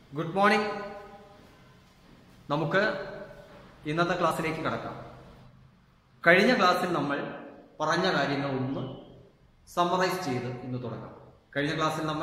Good morning നമുക്ക് ഇന്നത്തെ ക്ലാസ്സിലേക്ക് കടക്കാം കഴിഞ്ഞ ക്ലാസ്സിൽ നമ്മൾ പറഞ്ഞ കാര്യങ്ങൾ ഒന്ന് സമ്മറൈസ് ചെയ്ത് ഇന്ന് തുടങ്ങാം കഴിഞ്ഞ ക്ലാസ്സിൽ നമ്മൾ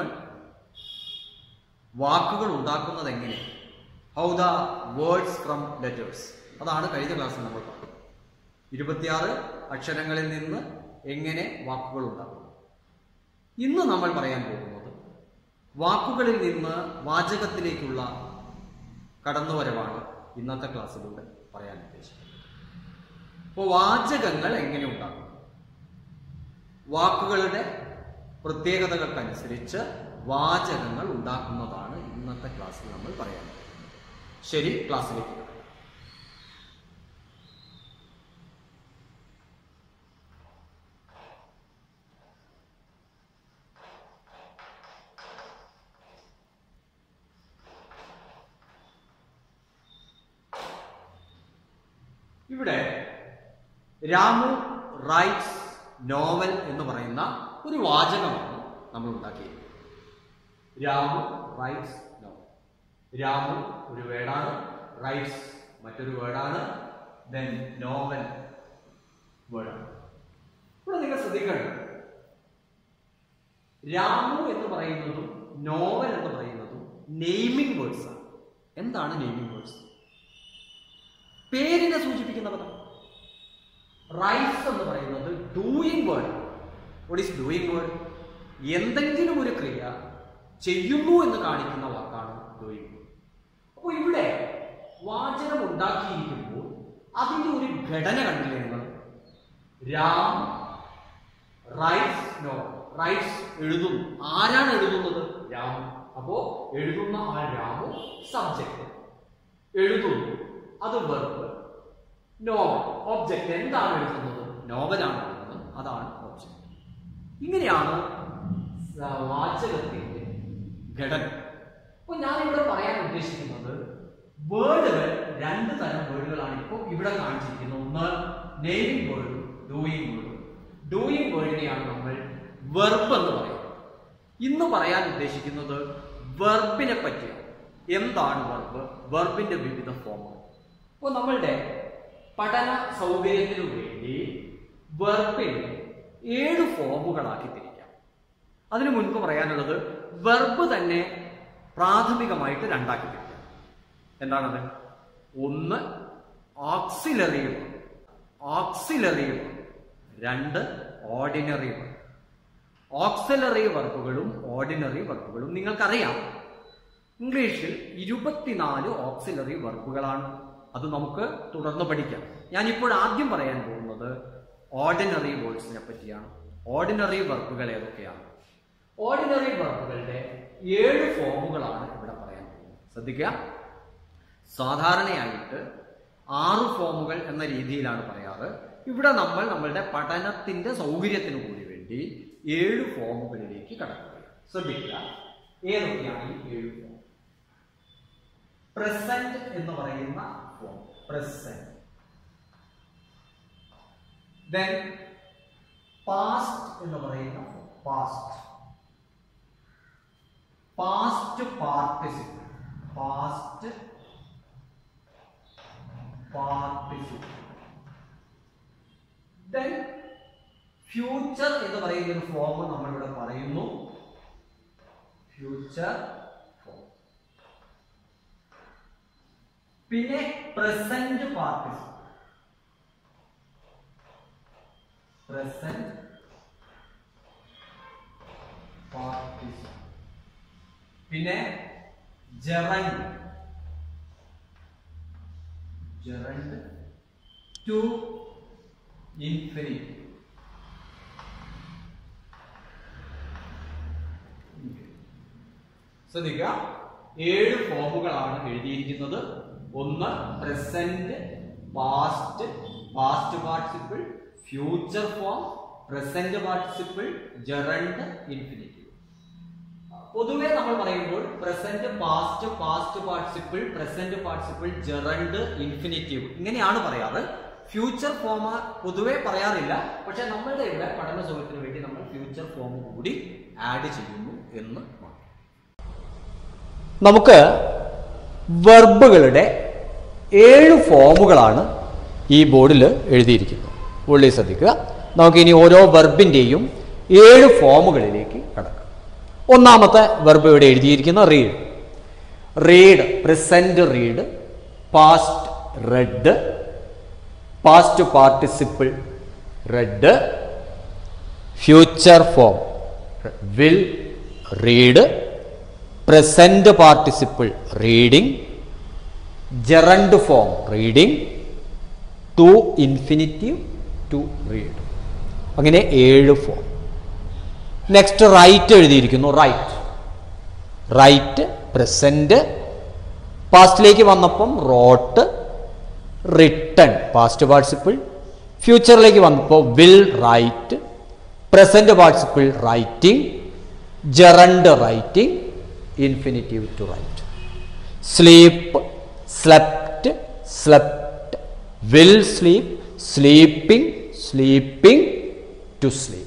വാക്കുകൾ ഉണ്ടാക്കുന്നത് എങ്ങനെ how the words from letters അതാണ് കഴിഞ്ഞ ക്ലാസ്സിൽ നമ്മൾ പറഞ്ഞത് ഇരുപത്തിയാറ് അക്ഷരങ്ങളിൽ നിന്ന് എങ്ങനെ വാക്കുകൾ ഉണ്ടാകും ഇന്ന് നമ്മൾ പറയാൻ പോകുന്നത് വാക്കുകളിൽ നിന്ന് വാചകത്തിലേക്കുള്ള കടന്നുവരവാണ് ഇന്നത്തെ ക്ലാസ്സിലൂടെ പറയാൻ ഉദ്ദേശിക്കുന്നത് അപ്പോൾ വാചകങ്ങൾ എങ്ങനെ ഉണ്ടാകും വാക്കുകളുടെ പ്രത്യേകതകൾക്കനുസരിച്ച് വാചകങ്ങൾ ഉണ്ടാക്കുന്നതാണ് ഇന്നത്തെ ക്ലാസ്സിൽ നമ്മൾ പറയാൻ പോകുന്നത് ശരി ക്ലാസ്സിലേക്ക് കിടക്കാം ഇവിടെ രാമു റൈറ്റ്സ് നോവൽ എന്ന് പറയുന്ന ഒരു വാചകമാണ് നമ്മൾ ഉണ്ടാക്കിയത് രാമു റൈറ്റ്സ് നോവൽ രാമു ഒരു വേർഡാണ് റൈറ്റ്സ് മറ്റൊരു വേർഡാണ് ദെൻ നോവൽ വേർഡാണ് ഇവിടെ നിങ്ങൾ ശ്രദ്ധിക്കണം രാമു എന്ന് പറയുന്നതും നോവൽ എന്ന് പറയുന്നതും നെയ്മിംഗ് വേർഡ്സ് ആണ് എന്താണ് നെയ്മിംഗ് വേർഡ്സ് പേരിനെ സൂചിപ്പിക്കുന്ന പദം റൈറ്റ്സ് എന്ന് പറയുന്നത് doing word what is doing word എന്തെങ്കിലും ഒരു ക്രിയ ചെയ്യുന്നു എന്ന് കാണിക്കുന്ന വാക്കാണ് ഡൂയിങ് വേർഡ് അപ്പോൾ ഇവിടെ വാചകം ഉണ്ടാക്കിയിരിക്കുമ്പോൾ അതിന്റെ ഒരു ഘടന കണ്ടില്ലേ നിങ്ങൾ രാം റൈറ്റ്സ് നോ റൈറ്റ്സ് എഴുതുന്നു ആരാണ് എഴുതുന്നത് രാമു അപ്പോ എഴുതുന്ന ആ രാമു സബ്ജക്ട് എഴുതുന്നു അത് വെർബ് നോവൽ ഒബ്ജക്റ്റ് എന്താണ് എഴുതുന്നത് നോവലാണ് എഴുതുന്നത് അതാണ് ഒബ്ജക്റ്റ് ഇങ്ങനെയാണ് സ- വാചകത്തിന്റെ ഘടന അപ്പൊ ഞാനിവിടെ പറയാൻ ഉദ്ദേശിക്കുന്നത് വേർഡുകൾ രണ്ട് തരം വേർഡുകളാണ് ഇപ്പോൾ ഇവിടെ കാണിച്ചിരിക്കുന്നത് ഒന്ന് നെയിമിംഗ് വേർഡും ഡൂയിങ് വേർഡും ഡൂയിങ് വേർഡിനെയാണ് നമ്മൾ വെർബ് എന്ന് പറയുന്നത് ഇന്ന് പറയാൻ ഉദ്ദേശിക്കുന്നത് വെർബിനെ പറ്റിയാണ് എന്താണ് വെർബ് വെർബിന്റെ വിവിധ ഫോമുകൾ അപ്പോൾ നമ്മളുടെ പഠന സൗകര്യത്തിനു വേണ്ടി വെർബിനെ ഏഴ് ഫോമുകളാക്കി തിരിക്കാം അതിനു മുൻപ് പറയാനുള്ളത് വെർബ് തന്നെ പ്രാഥമികമായിട്ട് രണ്ടാക്കി തിരിക്കാം എന്താണത് ഒന്ന് ഓക്സിലറി ഓക്സിലറി രണ്ട് ഓർഡിനറി വെർബ് ഓക്സിലറി വർബുകളും ഓർഡിനറി വർബുകളും നിങ്ങൾക്കറിയാം ഇംഗ്ലീഷിൽ ഇരുപത്തിനാല് ഓക്സിലറി വർബുകളാണ് അത് നമുക്ക് തുടർന്ന് പഠിക്കാം ഞാനിപ്പോൾ ആദ്യം പറയാൻ പോകുന്നത് ഓർഡിനറി വേർഡ്സിനെ പറ്റിയാണ് ഓർഡിനറി വർബുകൾ ഏതൊക്കെയാണ് ഓർഡിനറി വർബുകളുടെ ഏഴ് ഫോമുകളാണ് ഇവിടെ പറയാൻ പോകുന്നത് ശ്രദ്ധിക്കുക സാധാരണയായിട്ട് ആറ് ഫോമുകൾ എന്ന രീതിയിലാണ് പറയാറ് ഇവിടെ നമ്മൾ നമ്മളുടെ പഠനത്തിന്റെ സൗകര്യത്തിന് കൂടി വേണ്ടി ഏഴ് ഫോമുകളിലേക്ക് കടക്കുകയാണ് ശ്രദ്ധിക്കുക ഏതൊക്കെയാണ് ഈ ഏഴ് ഫോം പ്രസന്റ് എന്ന് പറയുന്ന ഫോം പ്രസന്റ് ദെൻ പാസ്റ്റ് എന്ന് പറയുന്ന form past past participle past participle then future എന്ന് പറയുന്ന ഒരു ഫോം നമ്മളിവിടെ പറയുന്നു ഫ്യൂച്ചർ ഫോം പിന്നെ പ്രസന്റ് പാർട്ടിസിപ്പിൾ പ്രസന്റ് പാർട്ടിസിപ്പിൾ പിന്നെ ജറണ്ട് ജറണ്ട് ടു ഇൻഫിനിറ്റി ശ്രദ്ധിക്കുക ഏഴ് ഫോമുകളാണ് എഴുതിയിരിക്കുന്നത് ഒന്ന് present past past participle future form present participle gerund infinitive പൊതുവെ നമ്മൾ പറയുമ്പോൾ present past past participle present participle gerund infinitive ഇങ്ങനെയാണ് പറയാറ് ഫ്യൂച്ചർ ഫോം പൊതുവെ പറയാറില്ല പക്ഷെ നമ്മളുടെ ഇവിടെ പഠന സൗകര്യത്തിന് വേണ്ടി നമ്മൾ ഫ്യൂച്ചർ ഫോം കൂടി ആഡ് ചെയ്യുന്നു എന്ന് മാത്രം നമുക്ക് വെർബുകളുടെ ഏഴ് ഫോമുകളാണ് ഈ ബോർഡിൽ എഴുതിയിരിക്കുന്നത് ഉള്ളി ശ്രദ്ധിക്കുക നമുക്ക് ഇനി ഓരോ വെർബിൻ്റെയും ഏഴ് ഫോമുകളിലേക്ക് കടക്കാം ഒന്നാമത്തെ വെർബ് ഇവിടെ എഴുതിയിരിക്കുന്ന read read present read past read past participle read future form will read present participle reading gerund form reading to infinitive to read അങ്ങനെ ഏഴ് ഫോം നെക്സ്റ്റ് റൈറ്റ് എഴുതിയിരിക്കുന്നു റൈറ്റ് റൈറ്റ് പ്രസന്റ് പാസ്റ്റിലേക്ക് വന്നപ്പം റോട്ട് റിട്ടൺ പാസ്റ്റ് പാർട്ടിസിപ്പിൾ ഫ്യൂച്ചറിലേക്ക് വന്നപ്പോൾ will write present participle writing gerund writing infinitive to write sleep slept slept will sleep sleeping sleeping to sleep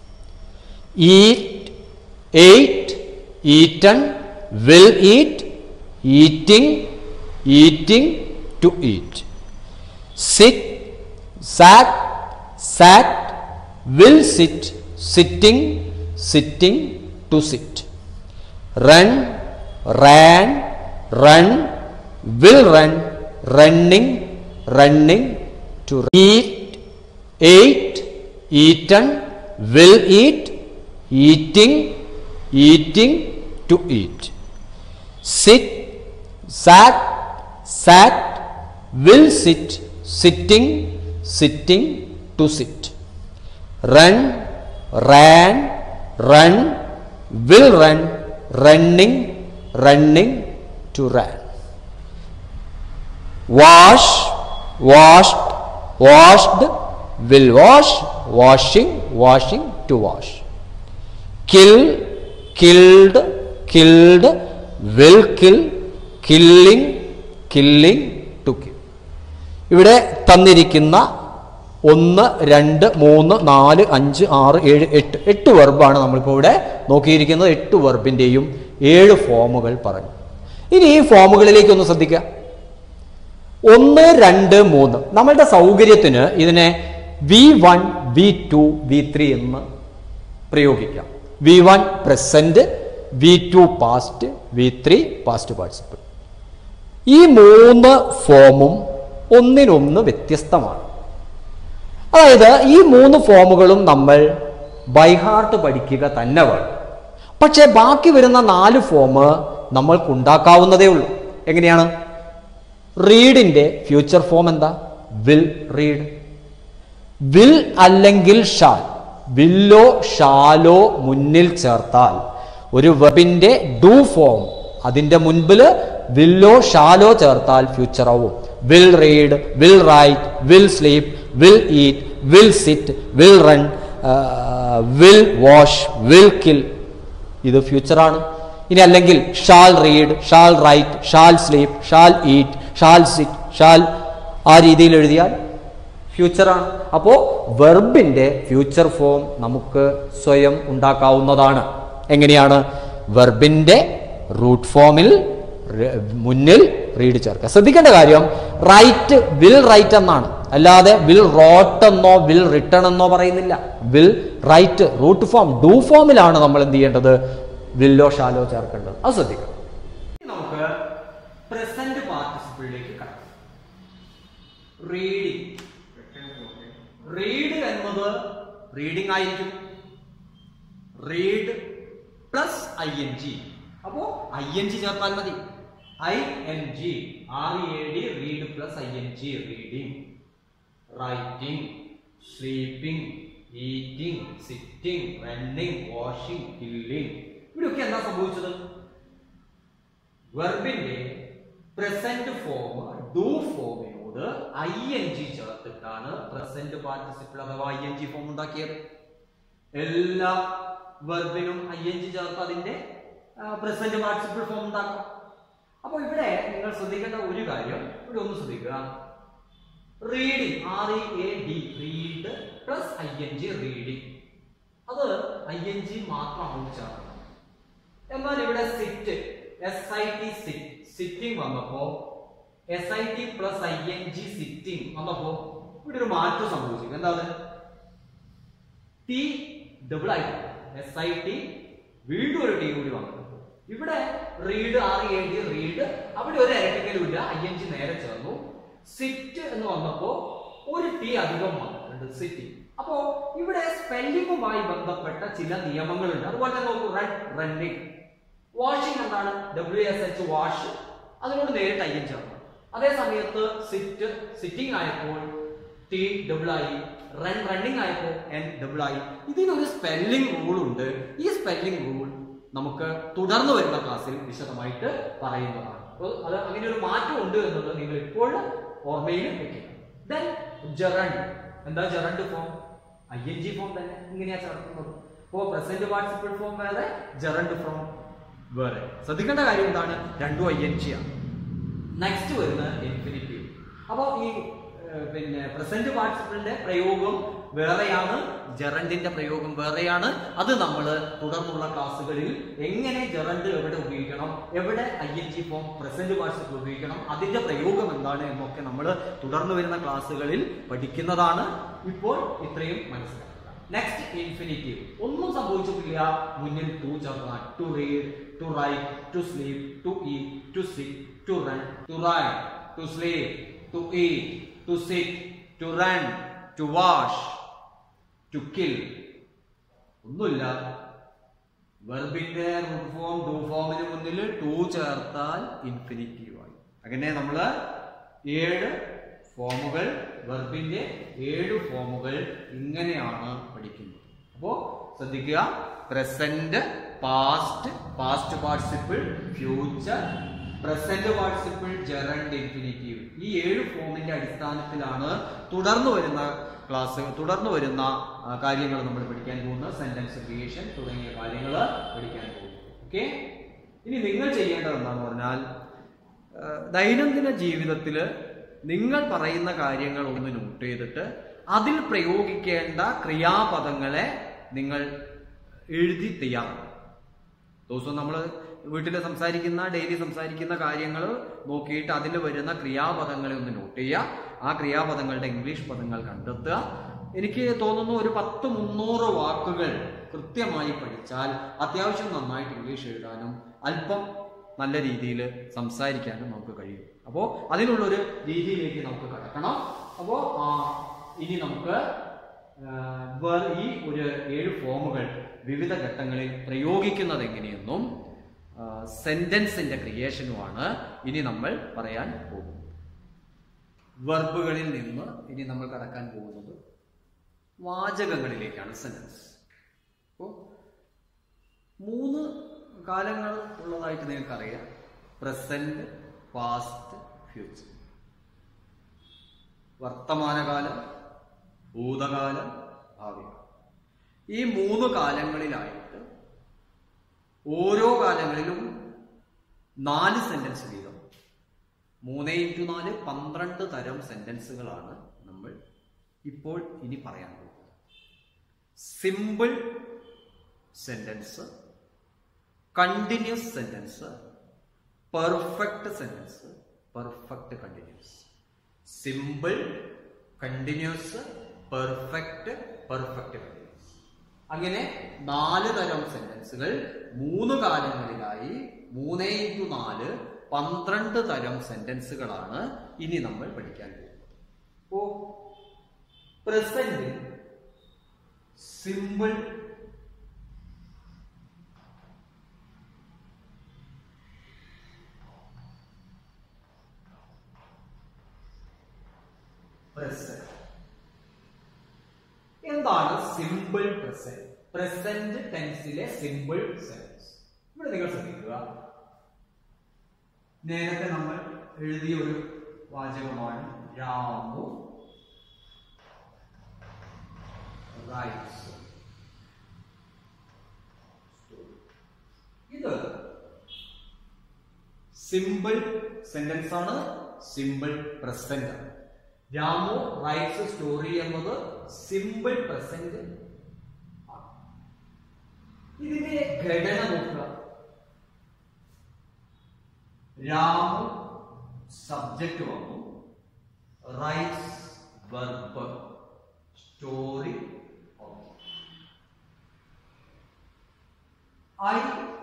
eat, ate, eaten, will eat, eating, eating, to eat. Sit, sat, sat, will sit, sitting, sitting, to sit. Run, ran, run, will run, running, running, to eat, ate, eaten, will eat, eating, eating, to eat. Sit, sat, sat, will sit, sitting, sitting, to sit. Run, ran, run, will run, running, running, to run. Wash, washed, washed, will wash, washing, washing, to wash. Kill, killed, killed, will kill, killing, killing, to kill. ഇവിടെ തന്നിരിക്കുന്ന ഒന്ന് രണ്ട് മൂന്ന് നാല് അഞ്ച് ആറ് ഏഴ് എട്ട് എട്ട് വെർബാണ് നമ്മളിപ്പോൾ ഇവിടെ നോക്കിയിരിക്കുന്നത് എട്ട് വെർബിൻ്റെയും ഏഴ് ഫോമുകൾ പറഞ്ഞു ഇനി ഈ ഫോമുകളിലേക്ക് ഒന്ന് ശ്രദ്ധിക്കുക ഒന്ന് രണ്ട് മൂന്ന് നമ്മളുടെ സൗകര്യത്തിന് ഇതിനെ V one V two V three എന്ന് പ്രയോഗിക്കാം V one present V two past V three past participle ഈ മൂന്ന് ഫോമും ഒന്നിനൊന്ന് വ്യത്യസ്തമാണ് അതായത് ഈ മൂന്ന് ഫോമുകളും നമ്മൾ ബൈഹാർട്ട് പഠിക്കുക തന്നെ വേണം പക്ഷേ ബാക്കി വരുന്ന നാല് ഫോം നമ്മൾക്കുണ്ടാക്കാവുന്നതേ ഉള്ളൂ എങ്ങനെയാണ് റീഡിന്റെ ഫ്യൂച്ചർ ഫോം എന്താ വിൽ റീഡ് വിൽ അല്ലെങ്കിൽ ഷാൽ വില്ലോ ഷാലോ മുന്നിൽ ചേർത്താൽ ഒരു വെബിന്റെ ഡു ഫോം അതിന്റെ മുൻപിൽ വില്ലോ ഷാലോ ചേർത്താൽ ഫ്യൂച്ചർ ആവും will read will write will sleep will eat will sit will run will wash will kill ഇത് ഫ്യൂച്ചറാണ് ഇനി അല്ലെങ്കിൽ shall read shall write shall sleep shall eat shall sit shall ആ രീതിയിൽ എഴുതിയാൽ ഫ്യൂച്ചറാണ് അപ്പോൾ വെർബിന്റെ ഫ്യൂച്ചർ ഫോം നമുക്ക് സ്വയം ഉണ്ടാക്കാവുന്നതാണ് എങ്ങനെയാണ് വെർബിന്റെ റൂട്ട് ഫോമിൽ ര- മുന്നിൽ റീഡ് ചേർക്കുക ശ്രദ്ധിക്കേണ്ട കാര്യം റൈറ്റ് വിൽ റൈറ്റ് എന്നാണ് അല്ലാതെ വിൽ റോട്ട് എന്നോ വിൽ റിട്ടൺ എന്നോ പറയുന്നില്ല will write root form do ഫോമിലാണ് നമ്മൾ എന്ത് ചെയ്യേണ്ടത് വില്ലോ ഷാലോ ചേർക്കേണ്ടത് അത് ശ്രദ്ധിക്കണം ഇനി നമുക്ക് പ്രസന്റ് പാർട്ടിസിപ്പിളിലേക്ക് കടക്കാം റീഡിങ് റീഡ് എന്നത് റീഡിംഗ് ആയിരിക്കും read plus I N G അപ്പോ ഐ എൻ ജി ചേർത്താൽ മതി I N G R A D read plus I N G reading writing sleeping eating sitting running washing killing ഇവിടെയൊക്കെ എന്താ സംഭവിച്ചത് വെർബിന്റെ പ്രസന്റ് ഫോം ഡു ഫോമിനോട് I N G ചേർത്തിട്ടാണ് present participle അഥവാ ഐ എൻ ജി ഫോം ഉണ്ടാക്കിയത് എല്ലാ വെർബിനും I N G ചേർത്ത് അതിന്റെ പ്രസന്റ് പാർട്ടിസിപ്പിൾ ഫോം ഉണ്ടാക്കാം അപ്പൊ ഇവിടെ നിങ്ങൾ ശ്രദ്ധിക്കേണ്ട ഒരു കാര്യം ഇവിടെ ഒന്ന് ശ്രദ്ധിക്കുക reading R E A D read plus I N G reading അത് ഐ എൻ ജി മാത്രമാണ് ചേർക്കുന്നത് എന്നാൽ ഇവിടെ sit S I T sit sitting വന്നപ്പോ S I T plus I N G sitting വന്നപ്പോ ഇവിടെ ഒരു മാറ്റം സംഭവിച്ചു എന്താണ് T double I S I T വീണ്ടും ഒരു ടി കൂടി വന്നു ഇവിടെ read R A D read അവിടെ ഒരു ഇരട്ടിക്കലും ഇല്ല ഐ എൻ ജി നേരെ ചേർന്നു സിറ്റ് എന്ന് വന്നപ്പോ ഒരു ടി അധികം വന്നിട്ടുണ്ട് സിറ്റിംഗ് അപ്പോ ഇവിടെ സ്പെല്ലിങ്ങുമായി ബന്ധപ്പെട്ട ചില നിയമങ്ങളുണ്ട് അതുപോലെ തന്നെ നോക്കൂ റൺ റണ്ണിങ് വാഷിംഗ് എന്താണ് ഡബ്ല്യു എസ് എച്ച് വാഷ് അതിനോട് നേരിട്ട് ഐ എൻ ചേർന്നു അതേ സമയത്ത് സിറ്റ് സിറ്റിംഗ് ആയപ്പോൾ ടി ഡബിൾ ആയി റൺ റണ്ണിങ് ആയപ്പോൾ എൻ ഡബിൾ ആയി ഇതിനൊരു സ്പെല്ലിംഗ് റൂൾ ഉണ്ട് ഈ സ്പെല്ലിംഗ് റൂൾ നമുക്ക് തുടർന്ന് വരുന്ന ക്ലാസ്സിൽ വിശദമായിട്ട് പറയുന്നതാണ് അപ്പോൾ അത് അങ്ങനെ ഒരു മാറ്റം ഉണ്ട് എന്നുള്ളത് നിങ്ങൾ ഇപ്പോൾ ഓർമ്മയിൽ വെക്കുക ദെൻ ജെറണ്ട് എന്താ gerund form I N G form തന്നെ ഇങ്ങനെയാ ചേർക്കുന്നത് അപ്പോൾ പ്രസന്റ് പാർട്ടിസിപ്പിൾ ഫോം വേറെ ജെറണ്ട് ഫോം വേറെ ശ്രദ്ധിക്കേണ്ട കാര്യം എന്താണ് രണ്ടും ഐ എൻ ജി ആണ് നെക്സ്റ്റ് വരുന്നത് ഇൻഫിനിറ്റീവ് അപ്പോൾ ഈ ഏഹ്, പിന്നെ പ്രസന്റ് പാർട്ടിസിപ്പിളിന്റെ പ്രയോഗം വേറെയാണ് ജെറണ്ടിന്റെ പ്രയോഗം വേറെയാണ് അത് നമ്മൾ തുടർന്നുള്ള ക്ലാസ്സുകളിൽ എങ്ങനെ ജെറണ്ട് എവിടെ ഉപയോഗിക്കണം എവിടെ I N G form present participle ഉപയോഗിക്കണം അതിന്റെ പ്രയോഗം എന്താണ് എന്നൊക്കെ നമ്മൾ തുടർന്ന് വരുന്ന ക്ലാസ്സുകളിൽ പഠിക്കുന്നതാണ് ഇപ്പോൾ ഇത്രയും മനസ്സിലാക്കുക നെക്സ്റ്റ് ഇൻഫിനിറ്റീവ് ഒന്നും സംഭവിച്ചിട്ടില്ല മുന്നിൽ ടു ചേർന്നാൽ to read to write to sleep to eat to sit to run to write to sleep to eat to sit to run to wash to kill ഒന്നുമില്ല വെർബിന്റെ റൂട്ട് ഫോം ഡു ഫോമിന് മുന്നിൽ to ചേർത്താൽ infinitive ആയി അങ്ങനെ നമ്മള് ഏഴ് ഫോമുകൾ വെർബിന്റെ ഏഴ് ഫോമുകൾ ഇങ്ങനെയാണ് പഠിക്കുന്നത് അപ്പോ ശ്രദ്ധിക്കുക present past past participle future present participle gerund infinitive ഈ ഏഴ് ഫോമിന്റെ അടിസ്ഥാനത്തിലാണ് തുടർന്ന് വരുന്ന ക്ലാസ് തുടർന്ന് വരുന്ന ആ, കാര്യങ്ങൾ നമ്മൾ പഠിക്കാൻ പോകുന്നത് സെന്റൻസ് ക്രിയേഷൻ തുടങ്ങിയ കാര്യങ്ങൾ പഠിക്കാൻ പോകും ഓക്കെ ഇനി നിങ്ങൾ ചെയ്യേണ്ടത് എന്താണെന്ന് പറഞ്ഞാൽ ആ, ദൈനംദിന ജീവിതത്തിൽ നിങ്ങൾ പറയുന്ന കാര്യങ്ങൾ ഒന്ന് നോട്ട് ചെയ്തിട്ട് അതിൽ പ്രയോഗിക്കേണ്ട ക്രിയാപദങ്ങളെ നിങ്ങൾ എഴുതി തയ്യാറാണ് ദിവസവും നമ്മൾ വീട്ടിൽ സംസാരിക്കുന്ന ഡെയിലി സംസാരിക്കുന്ന കാര്യങ്ങൾ നോക്കിയിട്ട് അതിൽ വരുന്ന ക്രിയാപദങ്ങളെ ഒന്ന് നോട്ട് ചെയ്യുക ആ ക്രിയാപദങ്ങളുടെ ഇംഗ്ലീഷ് പദങ്ങൾ കണ്ടെത്തുക എനിക്ക് തോന്നുന്നു ഒരു പത്ത് മുന്നൂറ് വാക്കുകൾ കൃത്യമായി പഠിച്ചാൽ അത്യാവശ്യം നന്നായിട്ട് ഇംഗ്ലീഷ് എഴുതാനും അല്പം നല്ല രീതിയിൽ സംസാരിക്കാനും നമുക്ക് കഴിയും അപ്പോൾ അതിനുള്ളൊരു രീതിയിലേക്ക് നമുക്ക് കടക്കണം അപ്പോൾ ഇനി നമുക്ക് ആ, വേ- ഈ ഒരു ഏഴ് ഫോമുകൾ വിവിധ ഘട്ടങ്ങളിൽ പ്രയോഗിക്കുന്നത് എങ്ങനെയെന്നും സെന്റൻസിന്റെ ക്രിയേഷനുമാണ് ഇനി നമ്മൾ പറയാൻ പോകുന്നത് വെർബുകളിൽ നിന്ന് ഇനി നമ്മൾ കടക്കാൻ പോകുന്നത് വാചകങ്ങളിലേക്കാണ് സെന്റൻസ് അപ്പോൾ മൂന്ന് കാലങ്ങൾ ഉള്ളതായിട്ട് നിങ്ങൾക്കറിയാം പ്രസന്റ് പാസ്റ്റ് ഫ്യൂച്ചർ വർത്തമാനകാലം ഭൂതകാലം ഭാവികാലം ഈ മൂന്ന് കാലങ്ങളിലായിട്ട് ഓരോ കാലങ്ങളിലും നാല് സെന്റൻസ് വീതം മൂന്ന് ഇൻറ്റു നാല് പന്ത്രണ്ട് തരം സെന്റൻസുകളാണ് നമ്മൾ ഇപ്പോൾ ഇനി പറയാൻ പോകുന്നത് simple sentence continuous sentence perfect sentence perfect continuous simple continuous perfect perfect continuous അങ്ങനെ നാല് തരം സെന്റൻസുകൾ മൂന്ന് കാലങ്ങളിലായി മൂന്ന് ഇൻറ്റു നാല് പന്ത്രണ്ട് തരം സെന്റൻസുകളാണ് ഇനി നമ്മൾ പഠിക്കാൻ പോകുന്നത് അപ്പോ പ്രസന്റ് സിമ്പിൾ പ്രസന്റ് എന്താണ് സിമ്പിൾ പ്രസന്റ് പ്രസന്റ് ടെൻസിലെ സിമ്പിൾ സെൻസ് ഇവിടെ നിങ്ങൾ ശ്രദ്ധിക്കുക നേരത്തെ നമ്മൾ എഴുതിയ ഒരു വാചകമാണ് രാമു റൈറ്റ്സ് ഇത് സിമ്പിൾ സെന്റൻസ് ആണ് സിമ്പിൾ പ്രസന്റ് ആണ് രാമു റൈറ്റ്സ് സ്റ്റോറി എന്നത് സിമ്പിൾ പ്രസന്റ് ആണ് ഇതിന്റെ ഘടന നോക്കുക രാമു സബ്ജക്റ്റ് വന്നു writes verb story I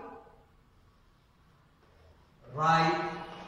write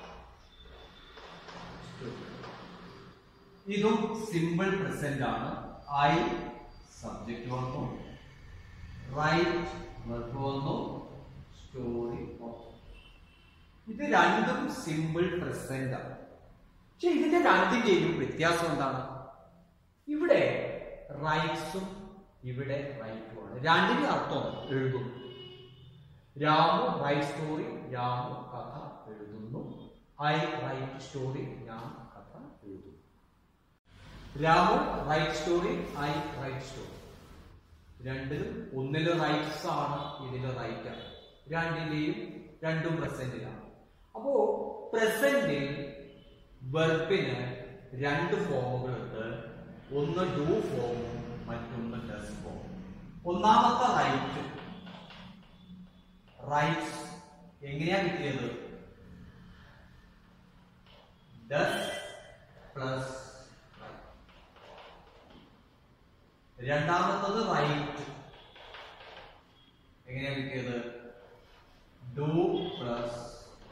ഇതും സിമ്പിൾ പ്രസന്റ് ആണ് ഐ സബ്ജക്റ്റ് വന്നു റൈറ്റ് വെർബ് വന്നു സ്റ്റോറി ഇത് രണ്ടും സിമ്പിൾ പ്രസന്റ് ആണ് പക്ഷെ ഇതിന്റെ രണ്ടിന്റെയും വ്യത്യാസം എന്താണ് ഇവിടെ റൈറ്റ്സും ഇവിടെ റൈറ്റുമാണ് രണ്ടിന്റെ അർത്ഥം എഴുതുന്നു രാമു റൈറ്റ് സ്റ്റോറി രാമു കഥ എഴുതുന്നു ഐ റൈറ്റ് സ്റ്റോറി ഞാൻ കഥ എഴുതുന്നു Ramu write story I write story രണ്ടിലും ഒന്നില് റൈറ്റ്സ് ആണ് ഇതില് റൈറ്റ് ആണ് രണ്ടിന്റെയും രണ്ടും പ്രസന്റിലാണ് അപ്പോ പ്രസന്റിൽ വെർബിന് രണ്ട് ഫോമുകളുണ്ട് ഒന്ന് ഡു ഫോമും മറ്റൊന്ന് ഡസ് ഫോമും ഒന്നാമത്തെ റൈറ്റ് റൈറ്റ്സ് എങ്ങനെയാ കിട്ടിയത് ഡസ് പ്ലസ് രണ്ടാമത്തത് റൈറ്റ് എങ്ങനെയാ കിട്ടിയത് ഡു പ്ലസ്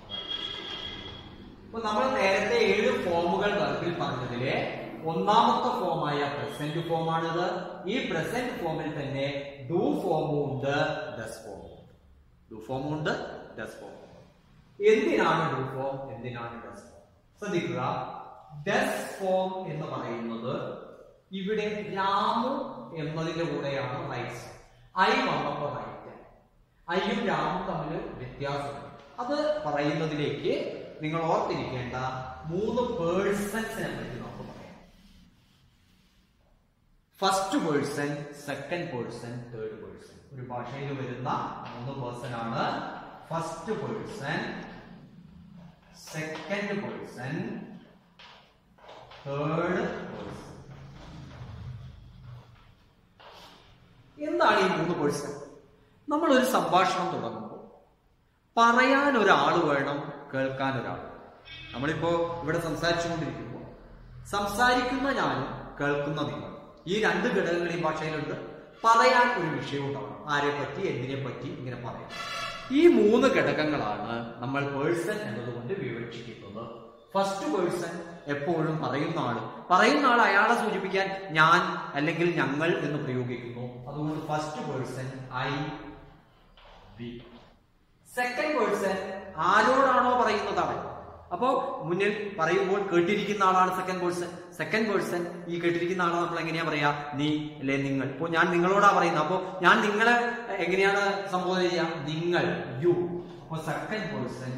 അപ്പൊ നമ്മൾ നേരത്തെ ഏഴ് ഫോമുകൾ വർക്കിൽ പറഞ്ഞതിലെ ഒന്നാമത്തെ ഫോമായ പ്രസന്റ് ഫോമാണിത് ഈ പ്രസന്റ് ഫോമിൽ തന്നെ ഡു ഫോമും ഉണ്ട് ഡസ് ഫോമും ഉണ്ട് ഡു ഫോമും ഉണ്ട് ഡസ് ഫോമും എന്തിനാണ് ഡു ഫോം എന്തിനാണ് ഡസ് ഫോം ശ്രദ്ധിക്കുക ഡസ് ഫോം എന്ന് പറയുന്നത് ഇവിടെ രാമു എന്നതിന്റെ കൂടെയാണ് റൈറ്റ്സ് ഐ വന്നപ്പോ റൈറ്റ് ഐയും രാമും തമ്മിൽ വ്യത്യാസമുണ്ട് അത് പറയുന്നതിലേക്ക് നിങ്ങൾ ഓർത്തിരിക്കേണ്ട മൂന്ന് പേഴ്സൺസിനെ പറ്റി നമുക്ക് പറയാം first person second person third person ഒരു ഭാഷയിൽ വരുന്ന മൂന്ന് പേഴ്സൺ ആണ് first person second person third person എന്താണ് ഈ മൂന്ന് പേഴ്സൺ നമ്മൾ ഒരു സംഭാഷണം തുടങ്ങുമ്പോൾ പറയാൻ ഒരാൾ വേണം കേൾക്കാൻ ഒരാൾ നമ്മളിപ്പോ ഇവിടെ സംസാരിച്ചുകൊണ്ടിരിക്കുമ്പോൾ സംസാരിക്കുന്ന ഞാനും കേൾക്കുന്ന നിങ്ങൾ ഈ രണ്ട് ഘടകങ്ങൾ ഈ ഭാഷയിലുണ്ട് പറയാൻ ഒരു വിഷയം ഉണ്ടാവണം ആരെ പറ്റി എന്തിനെ പറ്റി ഇങ്ങനെ പറയാം ഈ മൂന്ന് ഘടകങ്ങളാണ് നമ്മൾ പേഴ്സൺ എന്നതുകൊണ്ട് വിവക്ഷിക്കുന്നത് ഫസ്റ്റ് പേഴ്സൺ എപ്പോഴും പറയുന്ന ആള് പറയുന്ന ആൾ അയാളെ സൂചിപ്പിക്കാൻ ഞാൻ അല്ലെങ്കിൽ ഞങ്ങൾ എന്ന് പ്രയോഗിക്കുന്നു അതുകൊണ്ട് first person I we second person ആരോടാണോ പറയുന്നത് അവൻ അപ്പോ മുന്നിൽ പറയുമ്പോൾ കേട്ടിരിക്കുന്ന ആളാണ് സെക്കൻഡ് പേഴ്സൺ സെക്കൻഡ് പേഴ്സൺ ഈ കേട്ടിരിക്കുന്ന ആളെ നമ്മൾ എങ്ങനെയാ പറയാ നീ അല്ലെ നിങ്ങൾ ഇപ്പോ ഞാൻ നിങ്ങളോടാ പറയുന്നത് അപ്പോ ഞാൻ നിങ്ങളെ എങ്ങനെയാണ് സംബോധന ചെയ്യാം നിങ്ങൾ യു അപ്പൊ സെക്കൻഡ് പേഴ്സൺ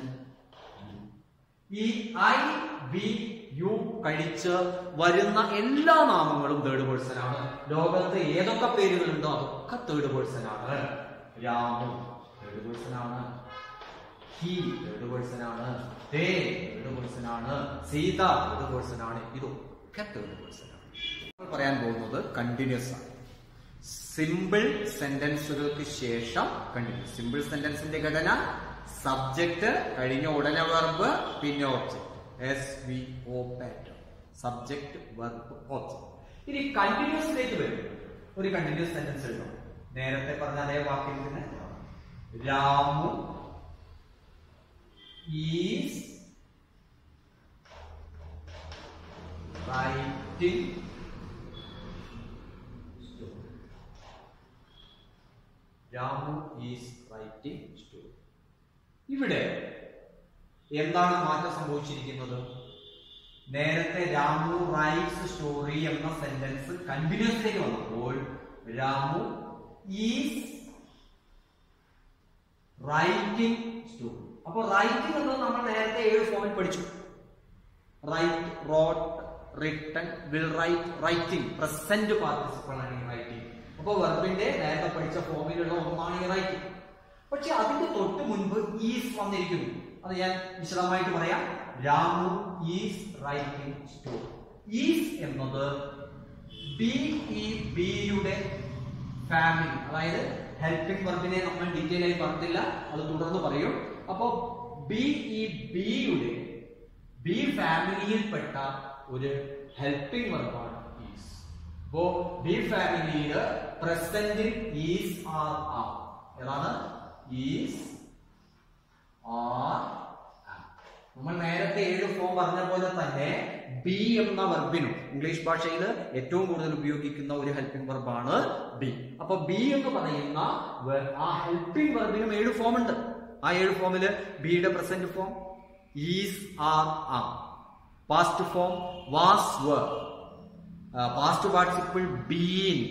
ഈ ഐ ബി യു കഴിച്ച് വരുന്ന എല്ലാ നാമങ്ങളും തേർഡ് പേഴ്സൺ ആണ് ലോകത്ത് ഏതൊക്കെ പേരുകളുണ്ടോ അതൊക്കെ തേർഡ് പേഴ്സൺ ആണ് രാമു തേർഡ് പേഴ്സൺ ആണ് ഹി തേർഡ് പേഴ്സൺ ആണ് ദേ തേർഡ് പേഴ്സൺ ആണ് സീത തേർഡ് പേഴ്സൺ ആണ് ഇതൊക്കെ തേർഡ് പേഴ്സൺ ആണ് നമ്മൾ പറയാൻ പോകുന്നത് കണ്ടിന്യൂസ് ആണ് സിമ്പിൾ സെന്റൻസുകൾക്ക് ശേഷം കണ്ടിന്യൂസ് സിമ്പിൾ സെന്റൻസിന്റെ ഘടന സബ്ജക്ട് കഴിഞ്ഞ ഉടനെ വെർബ് പിന്നെ object S V O pattern subject verb object ഇനി കണ്ടിന്യൂസിലേക്ക് വരും ഒരു കണ്ടിന്യൂസ് സെന്റൻസ് എഴുതണം നേരത്തെ പറഞ്ഞ അതേ വാക്കിൽ തന്നെ Ramu is writing story. Ramu is writing story ഇവിടെ എന്താണ് മാറ്റം സംഭവിച്ചിരിക്കുന്നത് നേരത്തെ രാമു റൈറ്റ്സ് സ്റ്റോറി എന്ന സെന്റൻസ് കണ്ടിന്യൂസിലേക്ക് വന്നപ്പോൾ രാമു ഈസ് റൈറ്റിംഗ് സ്റ്റോറി അപ്പൊ റൈറ്റിംഗ് എന്നത് നമ്മൾ നേരത്തെ ഏഴ് ഫോമിൽ പഠിച്ചു write wrote written will write writing present participle ആണ് ഈ റൈറ്റിംഗ് അപ്പൊ വെർബിന്റെ നേരത്തെ പഠിച്ച ഫോമിലുള്ള ഒന്നാണ് ഈ റൈറ്റിംഗ് പക്ഷെ അതിന്റെ തൊട്ട് മുൻപ് ഈസ് വന്നിരിക്കുന്നു അത് ഞാൻ വിശദമായിട്ട് പറയാം Ramu is writing story is എന്നത് ബി ഇ ബിയുടെ ഫാമിലി അതായത് ഹെൽപ്പിംഗ് വെർബിനെ നമ്മൾ ഡീറ്റെയിൽ ആയി പറഞ്ഞില്ല അത് തുടർന്ന് പറയും അപ്പോ ബി ഇ ബിയുടെ ബി ഫാമിലിയിൽപ്പെട്ട ഒരു ഹെൽപ്പിംഗ് വെർബാണ് ഈസ് അപ്പോ ബി ഫാമിലിയിൽ പ്രസന്റിൽ ഈസ് ആർ ആർ ഏതാണ് ഈസ് ആർ നമ്മൾ നേരത്തെ ഏഴ് ഫോം പറഞ്ഞ പോലെ തന്നെ ബി എന്ന വെർബിനും ഇംഗ്ലീഷ് ഭാഷയിൽ ഏറ്റവും കൂടുതൽ ഉപയോഗിക്കുന്ന ഒരു ഹെൽപ്പിംഗ് വെർബാണ് ബി അപ്പൊ ബി എന്ന് പറയുന്ന വെ- ആ ഹെൽപ്പിംഗ് വെർബിനും ഏഴ് ഫോം ഉണ്ട് ആ ഏഴ് ഫോമില് ബിയുടെ present form is are are past form was were past participle been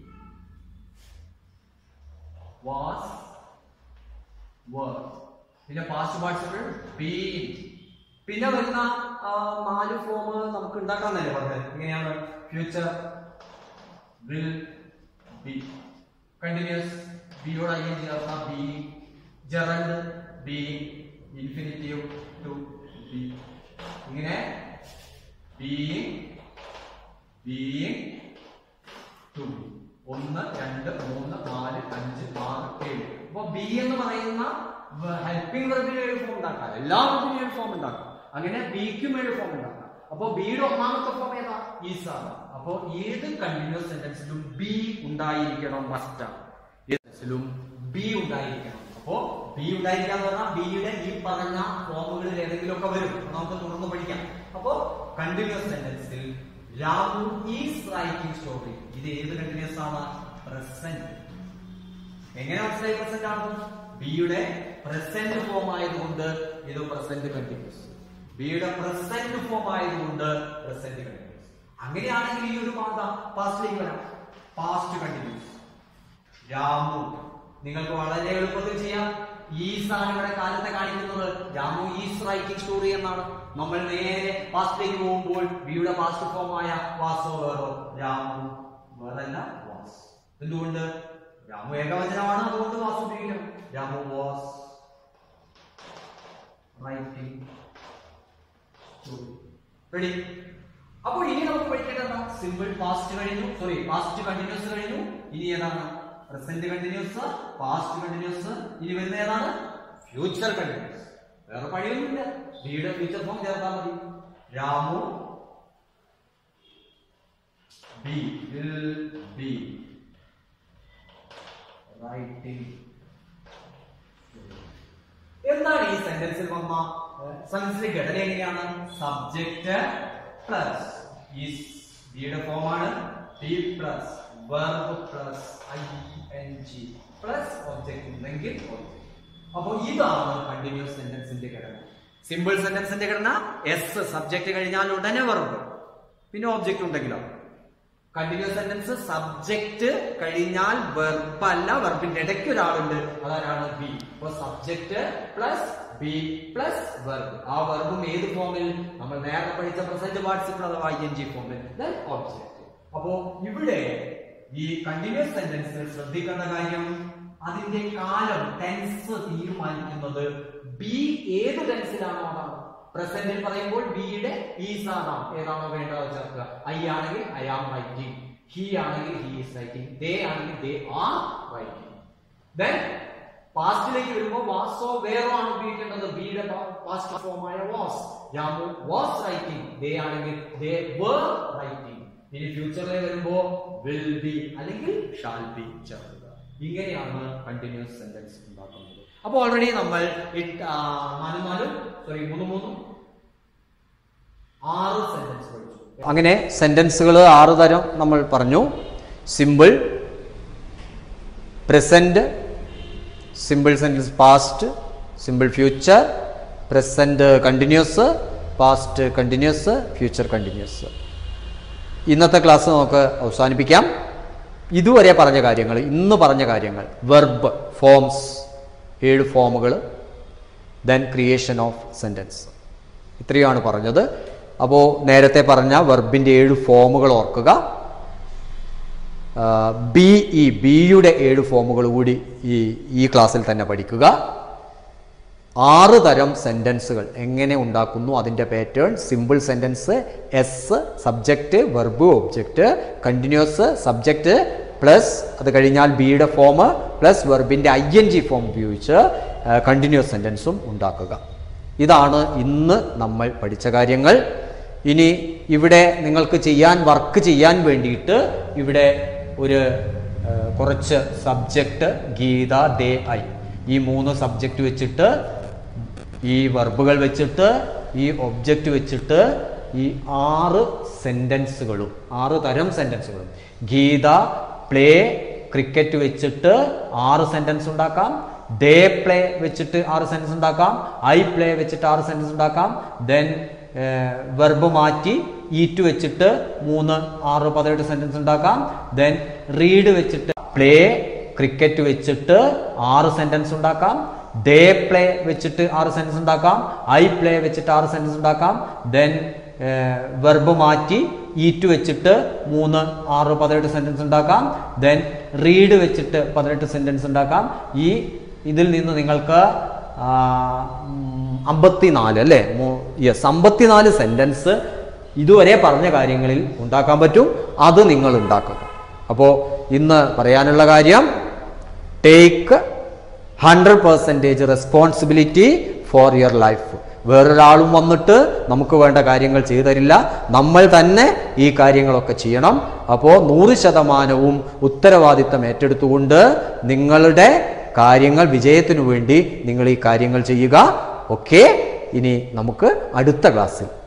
was were പിന്നെ പാസ്റ്റ് പാർട്ടിസിപ്പിൾ ബീൻ പിന്നെ വരുന്ന ആ, നാല് ഫോം നമുക്ക് ഉണ്ടാക്കാന്നല്ലേ പറഞ്ഞത് ഇങ്ങനെയാണ് ഫ്യൂച്ചർ വിൽ ബി കണ്ടിന്യൂസ് ബിയോട് ഐ എൻ ചേർന്ന be gerund be infinitive to be ഇങ്ങനെ ബീയിങ് ബീയിങ് ടു ഒന്ന് രണ്ട് മൂന്ന് നാല് അഞ്ച് ആറ് ഏഴ് അപ്പൊ ബി എന്ന് പറയുന്ന ഹെൽപ്പിംഗ് വെർബിന് ഏഴ് ഫോം ഉണ്ടാക്കാം എല്ലാ വെർബിനും ഏഴ് ഫോം ഉണ്ടാക്കാം അങ്ങനെ ബിക്കും ഏഴ് ഫോം ഉണ്ടാക്കാം അപ്പൊ ബിയുടെ ഒന്നാമത്തെ ഫോം ഏതാ ഈസ് ആണ് അപ്പൊ ഏത് കണ്ടിന്യൂസ് സെന്റൻസിലും ബി ഉണ്ടായിരിക്കണം മസ്റ്റാണ് ഏത് സെന്റൻസിലും ബി ഉണ്ടായിരിക്കണം അപ്പോ ബി ഉണ്ടായിരിക്കാന്ന് പറഞ്ഞാൽ ബിയുടെ ഈ പറഞ്ഞ ഫോമുകളിൽ ഏതെങ്കിലും ഒക്കെ വരും അത് നമുക്ക് തുടർന്ന് പഠിക്കാം അപ്പോ കണ്ടിന്യൂസ് സെന്റൻസിൽ രാമു ഈസ് റൈറ്റിംഗ് സ്റ്റോറി ഇത് ഏത് കണ്ടിന്യൂസ് ആണ് പ്രസന്റ് എങ്ങനെ മനസ്സിലായി പ്രസന്റ് ആണ് ബിയുടെ പ്രസന്റ് ഫോം ആയതുകൊണ്ട് ഇത് പ്രസന്റ് കണ്ടിന്യൂസ് ബിയുടെ പ്രസന്റ് ഫോം ആയതുകൊണ്ട് പ്രസന്റ് കണ്ടിന്യൂസ് അങ്ങനെയാണെങ്കിൽ ഈ ഒരു പാത പാസ്റ്റിലേക്ക് വരാം പാസ്റ്റ് കണ്ടിന്യൂസ് രാമു നിങ്ങൾക്ക് വളരെ എളുപ്പത്തിൽ ചെയ്യാം ഈസ് ആണ് ഇവിടെ കാലത്തെ കാണിക്കുന്നത് രാമു ഈസ് റൈറ്റിംഗ് സ്റ്റോറി എന്നാണ് നമ്മൾ നേരെ പാസ്റ്റിലേക്ക് പോകുമ്പോൾ ബിയുടെ പാസ്റ്റ് ഫോം ആയ വാസോ വേറോ രാമു വേറല്ല വാസ് എന്തുകൊണ്ട് രാമു ഏകവചനമാണ് അതുകൊണ്ട് വാസ് ഉപയോഗിക്കണം രാമു വാസ് റൈറ്റിംഗ് റെഡി അപ്പോൾ ഇനി നമുക്ക് പഠിക്കേണ്ടത് സിമ്പിൾ പാസ്റ്റ് കഴിഞ്ഞു സോറി പാസ്റ്റ് കണ്ടിന്യൂസ് കഴിഞ്ഞു ഇനി ഏതാണ് പ്രസന്റ് കണ്ടിന്യൂസ് പാസ്റ്റ് കണ്ടിന്യൂസ് ഇനി വരുന്ന ഏതാണ് ഫ്യൂച്ചർ കണ്ടിന്യൂസ് വേറെ പണിയൊന്നുമില്ല ബിയുടെ ഫ്യൂച്ചർ ഫോം ചേർത്താൽ മതി Ramu be will be writing എന്താണ് ഈ സെന്റൻസിൽ വന്ന സെന്റൻസിന്റെ ഘടന എങ്ങനെയാണ് സബ്ജക്റ്റ് പ്ലസ് ഈസ് ബിയുടെ ഫോം ആണ് be plus verb plus I N G plus object ഉണ്ടെങ്കിൽ object. അപ്പൊ ഇതാണ് കണ്ടിന്യൂസ് സെന്റൻസിന്റെ ഘടന സിമ്പിൾ സെന്റൻസിന്റെ ഘടന എസ് സബ്ജക്റ്റ് കഴിഞ്ഞാൽ ഉടനെ വെർബ് പിന്നെ ഒബ്ജക്റ്റ് ഉണ്ടെങ്കിലോ കണ്ടിന്യൂസ് സെന്റൻസ് സബ്ജക്റ്റ് കഴിഞ്ഞാൽ വെർബ് അല്ല വെർബിന്റെ ഇടയ്ക്ക് ഒരാളുണ്ട് അതാരാണ് ബി അപ്പൊ subject plus be plus verb ആ വെർബും ഏത് ഫോമിൽ നമ്മൾ നേരത്തെ പഠിച്ച പ്രസന്റ് പാർട്ടിസിപ്പിൾ അഥവാ ഐ എൻ ജി ഫോമിൽ ഒബ്ജക്റ്റ് അപ്പോ ഇവിടെ ഈ കണ്ടിന്യൂസ് സെന്റൻസിൽ ശ്രദ്ധിക്കേണ്ട കാര്യം അതിന്റെ കാലം ടെൻസ് തീരുമാനിക്കുന്നത് ബി ഏത് ടെൻസിലാണോ അതാണ് പ്രസന്റിൽ പറയുമ്പോൾ ബിയുടെ ഈസ് ആണോ ഏതാണോ വേണ്ടത് ചേർക്കുക ഐ ആണെങ്കിൽ ഐ ആം റൈറ്റിംഗ് ഹി ആണെങ്കിൽ ഹി ഈസ് റൈറ്റിംഗ് ദേ ആണെങ്കിൽ ദേ ആർ റൈറ്റിംഗ് ദെൻ പാസ്റ്റിലേക്ക് വരുമ്പോൾ വാസോ വേറോ ആണ് ഉപയോഗിക്കേണ്ടത് ബിയുടെ പാസ്റ്റ് ഫോമായ was Ramu was writing they ആണെങ്കിൽ ദേ were റൈറ്റിംഗ് ഇനി ഫ്യൂച്ചറിലേക്ക് വരുമ്പോ വിൽ ബി അല്ലെങ്കിൽ ഷാൽ ബി ചേർക്കുക ഇങ്ങനെയാണ് കണ്ടിന്യൂസ് സെന്റൻസ് ഉണ്ടാക്കുന്നത് അപ്പോൾ ഓൾറെഡി നമ്മൾ എട്ട്, ആ, നാലും നാലും സോറി മൂന്ന് മൂന്നും ആറ് സെന്റൻസ് പഠിച്ചു അങ്ങനെ സെന്റൻസുകൾ ആറ് തരം നമ്മൾ പറഞ്ഞു simple present simple sentence past simple future present continuous past continuous future continuous ഇന്നത്തെ ക്ലാസ് നമുക്ക് അവസാനിപ്പിക്കാം ഇതുവരെ പറഞ്ഞ കാര്യങ്ങൾ ഇന്ന് പറഞ്ഞ കാര്യങ്ങൾ വെർബ് ഫോംസ് ഏഴ് ഫോമുകൾ ദെൻ ക്രിയേഷൻ ഓഫ് സെൻറ്റൻസ് ഇത്രയുമാണ് പറഞ്ഞത് അപ്പോൾ നേരത്തെ പറഞ്ഞ വെർബിൻ്റെ ഏഴ് ഫോമുകൾ ഓർക്കുക ബി ഇ ബിയുടെ ഏഴ് ഫോമുകൾ കൂടി ഈ ഈ ക്ലാസ്സിൽ തന്നെ പഠിക്കുക ആറ് തരം സെൻറ്റൻസുകൾ എങ്ങനെ ഉണ്ടാക്കുന്നു അതിൻ്റെ pattern simple sentence S subject verb object continuous subject plus അത് കഴിഞ്ഞാൽ ബിയുടെ ഫോം പ്ലസ് വെർബിൻ്റെ ഐ എൻ ജി ഫോം ഉപയോഗിച്ച് കണ്ടിന്യൂസ് സെൻറ്റൻസും ഉണ്ടാക്കുക ഇതാണ് ഇന്ന് നമ്മൾ പഠിച്ച കാര്യങ്ങൾ ഇനി ഇവിടെ നിങ്ങൾക്ക് ചെയ്യാൻ വർക്ക് ചെയ്യാൻ വേണ്ടിയിട്ട് ഇവിടെ ഒരു ഏഹ്, കുറച്ച് സബ്ജക്റ്റ് ഗീത ദേ ഐ ഈ മൂന്ന് സബ്ജക്റ്റ് വെച്ചിട്ട് ഈ വെർബുകൾ വെച്ചിട്ട് ഈ ഒബ്ജക്റ്റ് വെച്ചിട്ട് ഈ ആറ് സെൻറ്റൻസുകളും ആറ് തരം സെൻറ്റൻസുകളും ഗീത പ്ലേ ക്രിക്കറ്റ് വെച്ചിട്ട് ആറ് സെൻറ്റൻസ് ഉണ്ടാക്കാം ഡേ പ്ലേ വെച്ചിട്ട് ആറ് സെൻറ്റൻസ് ഉണ്ടാക്കാം ഐ പ്ലേ വെച്ചിട്ട് ആറ് സെൻറ്റൻസ് ഉണ്ടാക്കാം ദെൻ വെർബ് മാറ്റി ഈറ്റ് വെച്ചിട്ട് മൂന്ന് ആറ് പതിനെട്ട് സെൻറ്റൻസ് ഉണ്ടാക്കാം ദെൻ റീഡ് വെച്ചിട്ട് പ്ലേ ക്രിക്കറ്റ് വെച്ചിട്ട് ആറ് സെൻറ്റൻസ് ഉണ്ടാക്കാം ഡേ പ്ലേ വെച്ചിട്ട് ആറ് സെൻറ്റൻസ് ഉണ്ടാക്കാം ഐ പ്ലേ വെച്ചിട്ട് ആറ് സെൻറ്റൻസ് ഉണ്ടാക്കാം ദെൻ വെർബ് മാറ്റി ഈറ്റ് വെച്ചിട്ട് മൂന്ന് ആറ് പതിനെട്ട് സെൻറ്റൻസ് ഉണ്ടാക്കാം ദെൻ റീഡ് വെച്ചിട്ട് പതിനെട്ട് സെൻറ്റൻസ് ഉണ്ടാക്കാം ഈ ഇതിൽ നിന്ന് നിങ്ങൾക്ക് അമ്പത്തിനാല് അല്ലേ യെസ് അമ്പത്തിനാല് സെൻറ്റൻസ് ഇതുവരെ പറഞ്ഞ കാര്യങ്ങളിൽ ഉണ്ടാക്കാൻ പറ്റും അത് നിങ്ങൾ ഉണ്ടാക്കുക അപ്പോൾ ഇന്ന് പറയാനുള്ള കാര്യം take hundred percentage responsibility for your life വേറൊരാളും വന്നിട്ട് നമുക്ക് വേണ്ട കാര്യങ്ങൾ ചെയ്തു തരില്ല നമ്മൾ തന്നെ ഈ കാര്യങ്ങളൊക്കെ ചെയ്യണം അപ്പോൾ നൂറ് ശതമാനവും ഉത്തരവാദിത്തം ഏറ്റെടുത്തുകൊണ്ട് നിങ്ങളുടെ കാര്യങ്ങൾ വിജയത്തിനു വേണ്ടി നിങ്ങൾ ഈ കാര്യങ്ങൾ ചെയ്യുക ഓക്കെ ഇനി നമുക്ക് അടുത്ത ക്ലാസ്സിൽ